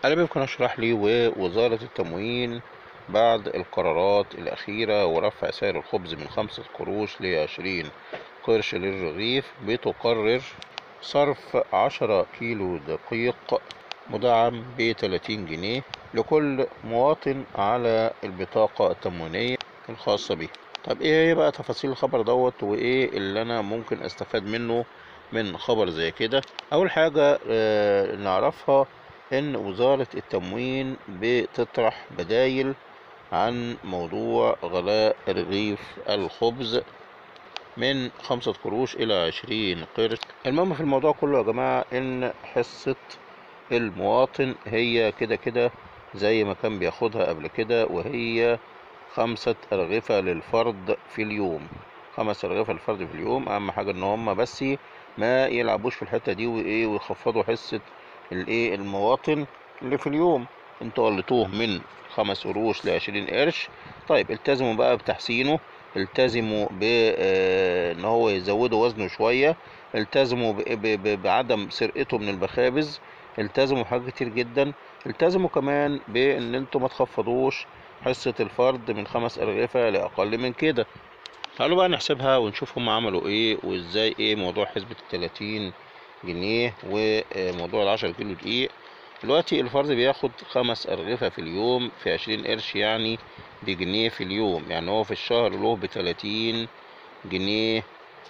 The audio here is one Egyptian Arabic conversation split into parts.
أنا ممكن أشرح لي ووزارة التموين بعد القرارات الأخيرة ورفع سعر الخبز من خمسة قروش لعشرين قرش للرغيف بتقرر صرف عشرة كيلو دقيق مدعم بتلاتين جنيه لكل مواطن على البطاقة التموينية الخاصة به طب ايه هي بقى تفاصيل الخبر دوت وايه اللي انا ممكن استفاد منه من خبر زي كده اول حاجة آه نعرفها ان وزارة التموين بتطرح بدايل عن موضوع غلاء رغيف الخبز من خمسة قروش إلى عشرين قرش المهم في الموضوع كله يا جماعة إن حصة المواطن هي كده كده زي ما كان بياخدها قبل كده وهي خمسة أرغفة للفرد في اليوم خمس أرغفة للفرد في اليوم أهم حاجة إن هما بس ما يلعبوش في الحتة دي وإيه ويخفضوا حصة الإيه المواطن اللي في اليوم انتوا قلتوه من خمس قروش لعشرين قرش طيب التزموا بقى بتحسينه التزموا بان هو يزودوا وزنه شوية التزموا ب- ب- ب- بعدم سرقته من المخابز التزموا بحاجات كتير جدا التزموا كمان بان انتوا ما تخفضوش حصة الفرد من خمس أرغفة لأقل من كده تعالوا بقى نحسبها ونشوف هم عملوا ايه وازاي ايه موضوع حسبة التلاتين جنيه وموضوع العشرة كيلو دقيق دلوقتي الفرد بياخد خمس أرغفة في اليوم في عشرين قرش يعني بجنيه في اليوم يعني هو في الشهر له بتلاتين جنيه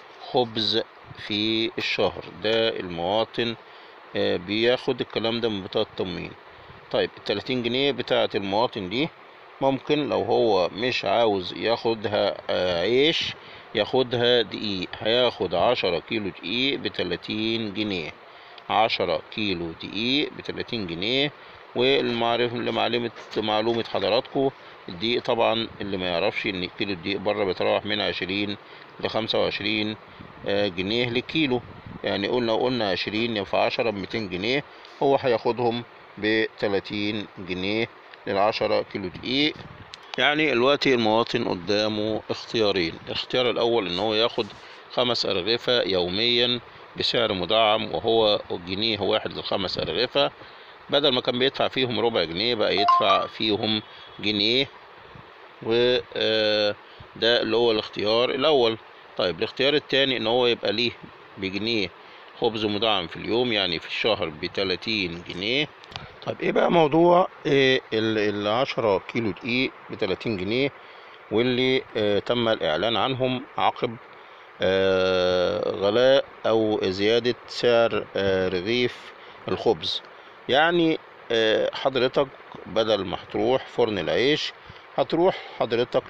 خبز في الشهر ده المواطن آه، بياخد الكلام ده من بطاقة التموين طيب التلاتين جنيه بتاعة المواطن دي ممكن لو هو مش عاوز ياخدها آه، عيش ياخدها دقيق هياخد عشرة كيلو دقيق بتلاتين جنيه عشرة كيلو دقيق بتلاتين جنيه والمعرف لمعلومة معلومة حضراتكم الدقيق طبعا اللي ما يعرفش ان كيلو الدقيق بره بيتراوح من عشرين لخمسة وعشرين جنيه للكيلو يعني قلنا لو قلنا عشرين يبقى عشرة بميتين جنيه هو هياخدهم بتلاتين جنيه للعشرة كيلو دقيق يعني دلوقتي المواطن قدامه اختيارين الاختيار الأول إن هو ياخد خمس أرغفة يوميا بسعر مدعم وهو جنيه واحد للخمس أرغفة بدل ما كان بيدفع فيهم ربع جنيه بقى يدفع فيهم جنيه وده اللي هو الاختيار الأول طيب الاختيار التاني إن هو يبقى ليه بجنيه خبز مدعم في اليوم يعني في الشهر بتلاتين جنيه طيب ايه بقى موضوع إيه ال- العشرة كيلو دقيق بتلاتين جنيه واللي آه تم الإعلان عنهم عقب آه غلاء أو زيادة سعر آه رغيف الخبز يعني آه حضرتك بدل ما هتروح فرن العيش هتروح حضرتك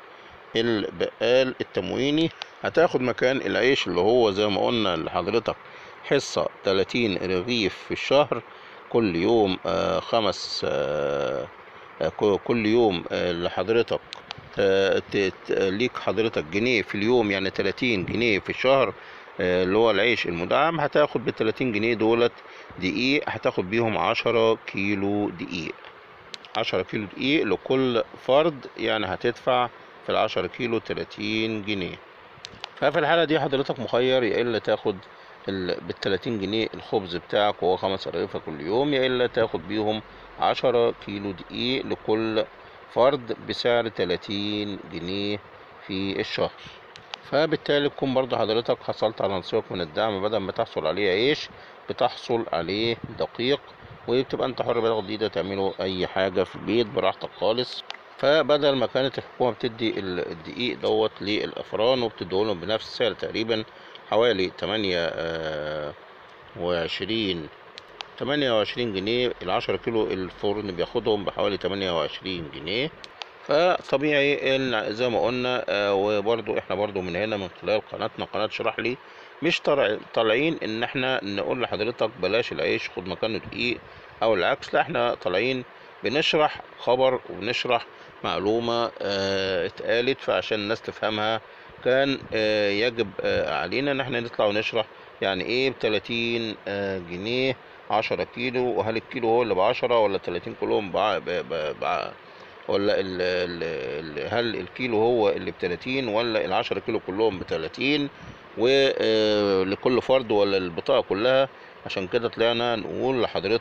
للبقال التمويني هتاخد مكان العيش اللي هو زي ما قلنا لحضرتك حصة 30 رغيف في الشهر كل يوم آه، خمس آه، آه، ك- كل يوم آه، لحضرتك آه، ت- ت- ليك حضرتك جنيه في اليوم يعني 30 جنيه في الشهر آه، اللي هو العيش المدعم هتاخد بال 30 جنيه دولت دقيق هتاخد بيهم 10 كيلو دقيق 10 كيلو دقيق لكل فرد يعني هتدفع في العشرة كيلو 30 جنيه ففي الحالة دي حضرتك مخير يا إلا تاخد ال... بالتلاتين جنيه الخبز بتاعك وهو خمس رغيفة كل يوم يا إلا تاخد بيهم عشرة كيلو دقيق لكل فرد بسعر تلاتين جنيه في الشهر فبالتالي تكون برضه حضرتك حصلت على نصيبك من الدعم بدل ما تحصل عليه عيش بتحصل عليه دقيق وبتبقى انت حر بقى جديدة تعمله اي حاجة في البيت براحتك خالص فبدل ما كانت الحكومة بتدي ال- الدقيق دوت للأفران وبتديهولهم بنفس السعر تقريبا حوالي تمانية آه، وعشرين تمانية وعشرين جنيه العشرة كيلو الفرن بياخدهم بحوالي تمانية وعشرين جنيه فطبيعي ان زي ما قلنا آه، وبرضو احنا برضو من هنا من خلال قناتنا قناة شرح لي مش طالع- طالعين ان احنا نقول لحضرتك بلاش العيش خد مكانه دقيق او العكس لا احنا طالعين بنشرح خبر وبنشرح معلومة آه، اتقالت فعشان الناس تفهمها كان آه، يجب آه، علينا ان احنا نطلع ونشرح يعني ايه بتلاتين آه، جنيه عشرة كيلو وهل الكيلو هو اللي بعشرة ولا التلاتين كلهم بع... ب... ب... بع... ولا ال... ال... ال... هل الكيلو هو اللي بتلاتين ولا العشرة كيلو كلهم بتلاتين ولكل فرد ولا البطاقة كلها عشان كده طلعنا نقول لحضرتك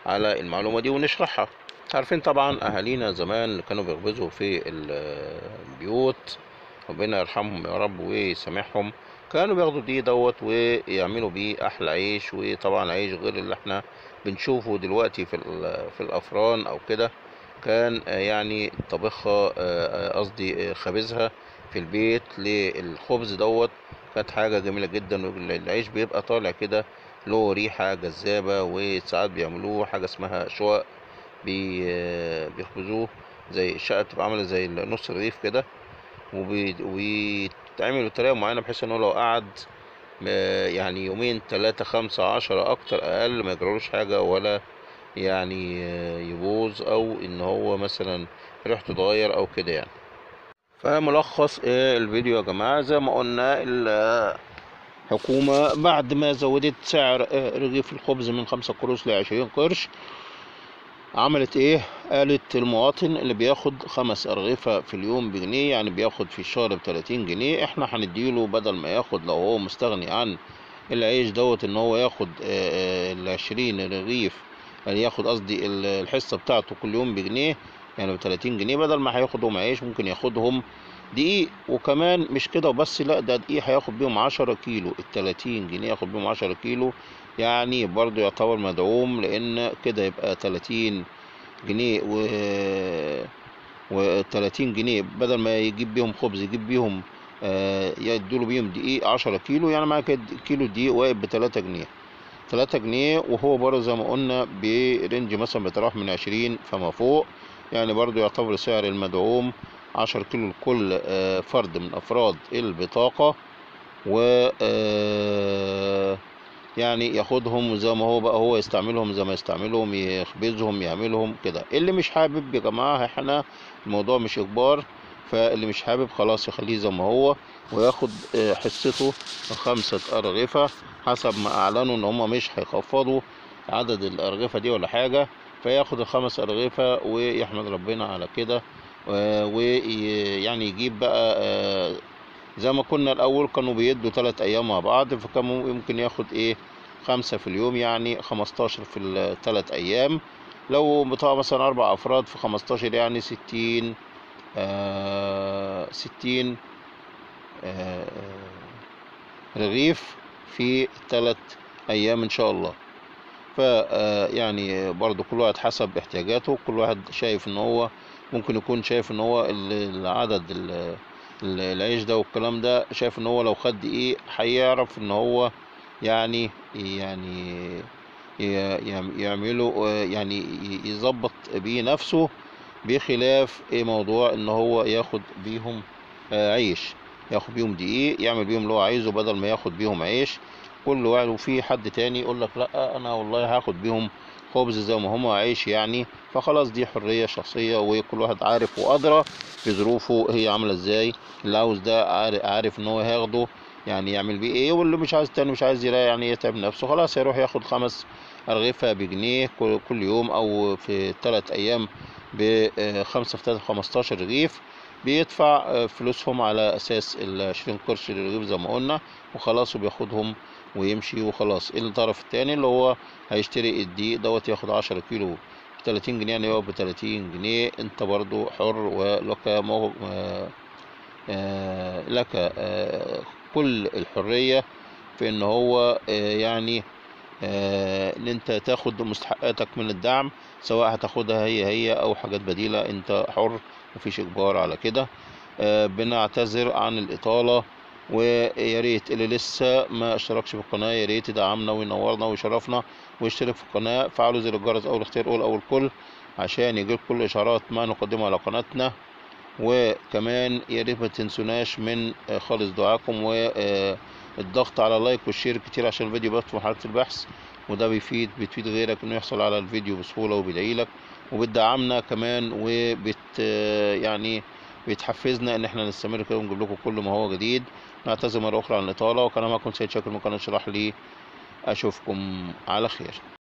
على المعلومة دي ونشرحها عارفين طبعا أهالينا زمان اللي كانوا بيخبزوا في البيوت ربنا يرحمهم يا رب ويسامحهم كانوا بياخدوا دي دوت ويعملوا بيه أحلى عيش وطبعا عيش غير اللي احنا بنشوفه دلوقتي في ال- في الأفران أو كده كان آه، يعني طبخها آه، آه، قصدي آه، خابزها في البيت للخبز دوت كانت حاجة جميلة جدا والعيش بيبقى طالع كده له ريحة جذابة وساعات بيعملوه حاجة اسمها شقق بي آه، بيخبزوه زي الشقة بتبقى عاملة زي نص الرغيف كده وبي- ويتعمل بطريقة معينة بحيث إن هو لو قعد آه، يعني يومين تلاتة خمسة عشرة أكتر أقل ما يجرالوش حاجة ولا يعني آه، يبوظ أو إن هو مثلا ريحته تتغير أو كده يعني فملخص آه، الفيديو يا جماعة زي ما قلنا الحكومة بعد ما زودت سعر آه، رغيف الخبز من خمسة قروش لعشرين قرش عملت ايه قالت المواطن اللي بياخد خمس أرغفة في اليوم بجنيه يعني بياخد في الشهر بتلاتين جنيه احنا هنديله بدل ما ياخد لو هو مستغني عن العيش دوت ان هو ياخد آه، آه، العشرين رغيف يعني ياخد قصدي ال- الحصة بتاعته كل يوم بجنيه يعني بتلاتين جنيه بدل ما هياخدهم عيش ممكن ياخدهم دقيق وكمان مش كده وبس لا ده دقيق هياخد بيهم عشرة كيلو التلاتين جنيه ياخد بيهم عشرة كيلو يعني برضو يعتبر مدعوم لان كده يبقى تلاتين جنيه و و 30 جنيه بدل ما يجيب بيهم خبز يجيب بيهم آه، يدوله بيهم دقيق 10 كيلو يعني معاك كده كيلو دقيق واقف ب 3 جنيه 3 جنيه وهو برضه زي ما قلنا برينج مثلا بتراوح من 20 فما فوق يعني برضه يعتبر سعر المدعوم 10 كيلو لكل آه، فرد من أفراد البطاقة و آه، يعني ياخدهم زي ما هو بقى هو يستعملهم زي ما يستعملهم يخبزهم يعملهم كده اللي مش حابب يا جماعة احنا الموضوع مش اجبار فاللي مش حابب خلاص يخليه زي ما هو وياخد آه، حصته خمسة أرغفة حسب ما أعلنوا إن هما مش هيخفضوا عدد الأرغفة دي ولا حاجة فياخد الخمس أرغفة ويحمد ربنا على كده ويعني يجيب بقى آه، زي ما كنا الأول كانوا بيدوا تلات أيام مع بعض فكان ممكن ياخد إيه خمسة في اليوم يعني خمستاشر في التلات أيام لو بطاقة مثلا أربع أفراد في خمستاشر يعني ستين آه ستين آه رغيف في تلات أيام إن شاء الله ف آه، يعني برضو كل واحد حسب احتياجاته كل واحد شايف ان هو ممكن يكون شايف ان هو ال- العدد ال- ال- العيش ده والكلام ده شايف ان هو لو خد ايه هيعرف ان هو يعني يعني ي- يعم- يعمله آه، يعني ي- يظبط بيه نفسه بخلاف ايه موضوع ان هو ياخد بيهم آه، عيش ياخد بيهم دقيق يعمل بيهم اللي هو عايزه بدل ما ياخد بيهم عيش كل واحد وفي حد تاني يقول لك لا انا والله هاخد بيهم خبز زي ما هما عيش يعني فخلاص دي حرية شخصية وكل واحد عارف وأدرى بظروفه هي عاملة ازاي اللي عاوز ده عار- عارف ان هو هياخده يعني يعمل بيه ايه واللي مش عايز تاني مش عايز يلاقي يعني يتعب نفسه خلاص يروح ياخد خمس أرغفة بجنيه كل كل يوم أو في تلات أيام بخمسة في تلاتة خمستاشر رغيف بيدفع آه، فلوسهم على أساس العشرين قرش للرغيف زي ما قلنا وخلاص وبياخدهم ويمشي وخلاص الطرف التاني اللي هو هيشتري الدقيق دوت ياخد عشرة كيلو بتلاتين جنيه يعني يقف بتلاتين جنيه انت برضو حر ولك مو... آه، آه، لك آه، كل الحرية في ان هو آه، يعني آه، ان انت تاخد مستحقاتك من الدعم سواء هتاخدها هي هي او حاجات بديلة انت حر مفيش اجبار على كده آه، بنعتذر عن الاطالة ويا ريت اللي لسه ما اشتركش في القناة يا ريت يدعمنا وينورنا ويشرفنا ويشترك في القناة فعلوا زر الجرس او الاختيار اول او الكل عشان يجيب كل اشعارات ما نقدمه على قناتنا وكمان يا ريت ما تنسوناش من آه، خالص دعاكم والضغط على لايك والشير كتير عشان الفيديو بس في مرحلة البحث وده بيفيد بتفيد غيرك انه يحصل على الفيديو بسهولة وبيدعيلك وبتدعمنا كمان وبت آه، يعني بيتحفزنا ان احنا نستمر كده ونجيب لكم كل ما هو جديد نعتذر مرة اخرى عن الاطالة وكان معكم سيد شاكر من قناة اشرح لي اشوفكم على خير